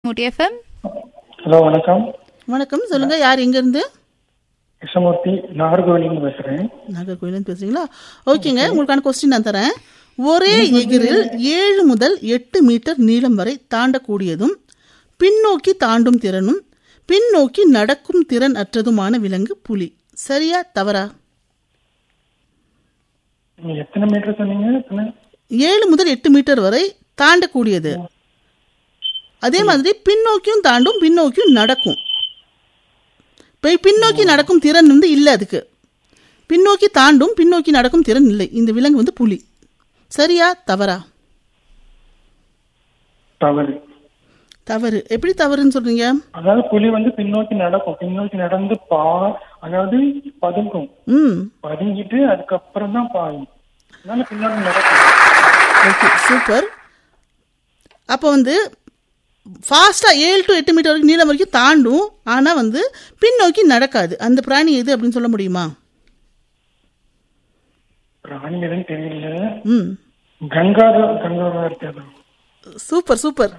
ஊட்டி FM hello வணக்கம் வணக்கம் சொல்லுங்க யார் எங்க இருந்து கிருஷ்ணமூர்த்தி நாகர்கோவிலிருந்து பேசுறேன் நாகர்கோயிலேருந்து பேசுறீங்களா ஓகேங்க உங்களுக்கான கொஸ்டின் நான் தரேன் ஒரே எகிரில் ஏழு முதல் எட்டு மீட்டர் நீளம் வரை தாண்டக்கூடியதும் பின்னோக்கி தாண்டும் திறனும் பின்னோக்கி நடக்கும் திறன் அற்றதுமான விலங்கு புலி சரியா தவறா நீங்க எத்தனை மீட்டர் சொன்னீங்க எத்தனை ஏழு முதல் எட்டு மீட்டர் வரை தாண்டக்கூடியது அதே மாதிரி பின்னோக்கியும் தாண்டும் பின்னோக்கியும் நடக்கும் இப்போ பின்னோக்கி நடக்கும் திறன் வந்து இல்லை அதுக்கு பின்னோக்கி தாண்டும் பின்னோக்கி நடக்கும் திறன் இல்லை இந்த விலங்கு வந்து புலி சரியா தவறா தவறு தவறு எப்படி தவறுன்னு சொல்றீங்க அதாவது புலி வந்து பின்னோக்கி நடக்கும் பின்னோக்கி நடந்து பா அதாவது பதுங்கும் ம் பதுங்கிட்டு அதுக்கப்புறம் தான் பாயும் அதனால பின்னாடி நடக்கும் ஓகே சூப்பர் அப்போ வந்து ஃபாஸ்ட்டாக ஏழு டு எட்டு மீட்டர் வரைக்கும் நீளம் வரைக்கும் தாண்டும் ஆனால் வந்து பின்னோக்கி நடக்காது அந்த பிராணி எது அப்படின்னு சொல்ல முடியுமா பிராணி எதுவும் தெரியல ம் கங்காரு கங்காரா இருக்காது சூப்பர் சூப்பர்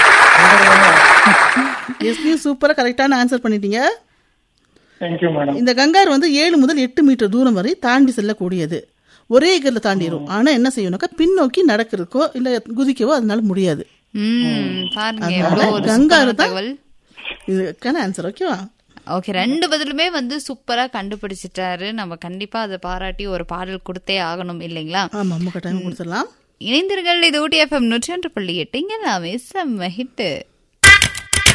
எஸ்பியும் சூப்பராக கரெக்டான ஆன்சர் பண்ணிட்டீங்க தேங்க்யூ மேடம் இந்த கங்கார் வந்து ஏழு முதல் எட்டு மீட்டர் தூரம் வரை தாண்டி செல்லக்கூடியது ஒரே எகரில் தாண்டிடும் ஆனால் என்ன செய்யணும்னாக்கா பின்னோக்கி நடக்கிறதுக்கோ இல்லை குதிக்கவோ அதனால முடியாது ம் பாருங்க அதனால எவ்வளவு ஒரு கங்காரு சூப்பரான தான் தகவல் இதுக்கான ஆன்சர் ஓகேவா ஓகே ரெண்டு பதிலுமே வந்து சூப்பரா கண்டுபிடிச்சிட்டாரு நம்ம கண்டிப்பா அதை பாராட்டி ஒரு பாடல் கொடுத்தே ஆகணும் இல்லைங்களா ஆமாம் அம்மா கட்டாயம் கொடுத்துடலாம் இணைந்தீர்கள் இது ஊட்டி எஃப்எம் நூற்றி ஒன்று புள்ளி எட்டு இங்க எல்லாமே செம்ம ஹிட்டு